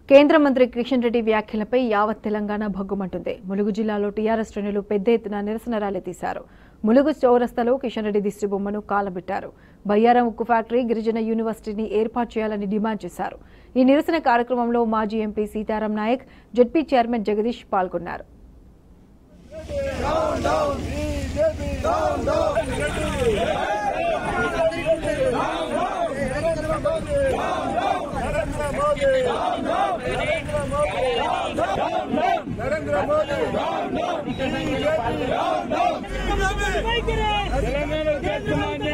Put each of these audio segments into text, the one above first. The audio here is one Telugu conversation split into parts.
కేంద్ర మంత్రి కిషన్ రెడ్డి వ్యాఖ్యలపై యావత్ తెలంగాణ భగ్గుమంటుంది ములుగు జిల్లాలో టీఆర్ఎస్ శ్రేణులు పెద్ద ఎత్తున నిరసన ర్యాలీ తీశారు ములుగు చౌరస్తాలో కిషన్ రెడ్డి దిష్టిబొమ్మను కాలబెట్టారు బయ్యారం ఉక్కు ఫ్యాక్టరీ గిరిజన యూనివర్సిటీని ఏర్పాటు చేయాలని డిమాండ్ చేశారు ఈ నిరసన కార్యక్రమంలో మాజీ MP Sitaram Naik ZP chairman Jagadish పాల్గొన్నారు నరేంద్ర మోదీ తెలంగాణ చేస్తున్నాన్ని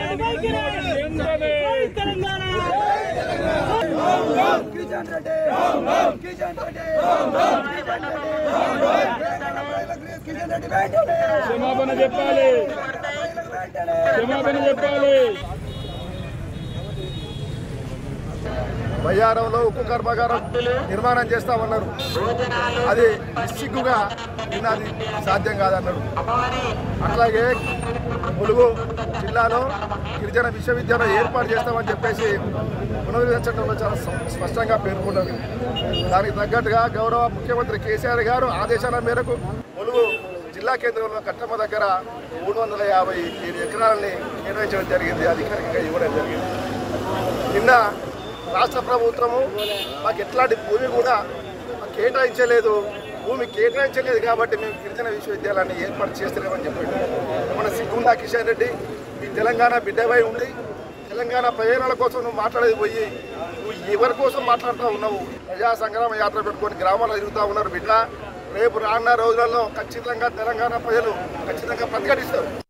తెలంగాణ కిషన్ రెడ్డి కిషన్ రెడ్డి కిషన్ రెడ్డి వెంటనే క్షమాపణ చెప్పాలి వెంటనే క్షమాపణ చెప్పాలి బయ్యారంలో ఉక్కు కర్మాగారం నిర్మాణం చేస్తామన్నారు అది సిగ్గుగా నిన్నది సాధ్యం కాదన్నారు అట్లాగే ములుగు జిల్లాలో గిరిజన విశ్వవిద్యాలయం ఏర్పాటు చేస్తామని చెప్పేసి పునర్విధ చట్టంలో చాలా స్ప- స్పష్టంగా పేర్కొన్నది దానికి తగ్గట్టుగా గౌరవ ముఖ్యమంత్రి కేసీఆర్ గారు ఆదేశాల మేరకు ములుగు జిల్లా కేంద్రంలో కట్టమ్మ దగ్గర మూడు వందల యాభై ఏడు ఎకరాలని కేటాయించడం జరిగింది అధికారికంగా ఇవ్వడం జరిగింది నిన్న రాష్ట్ర ప్రభుత్వము మాకు ఎట్లాంటి భూమి కూడా మాకు కేటాయించలేదు భూమి కేటాయించలేదు కాబట్టి మేము గిరిజన విశ్వవిద్యాలయాన్ని ఏర్పాటు చేస్తలేమని చెప్పాడు మన సిగ్గుండా కిషన్ రెడ్డి ఈ తెలంగాణ బిడ్డవై ఉండి తెలంగాణ ప్రయోజనాల కోసం నువ్వు మాట్లాడేది పోయి నువ్వు ఎవరి కోసం మాట్లాడుతూ ఉన్నావు ప్రజా సంగ్రామ యాత్ర పెట్టుకొని గ్రామాల్లో తిరుగుతూ ఉన్నారు బిడ్డ రేపు రానున్న రోజులలో ఖచ్చితంగా తెలంగాణ ప్రజలు ఖచ్చితంగా ప్రతిఘటిస్తారు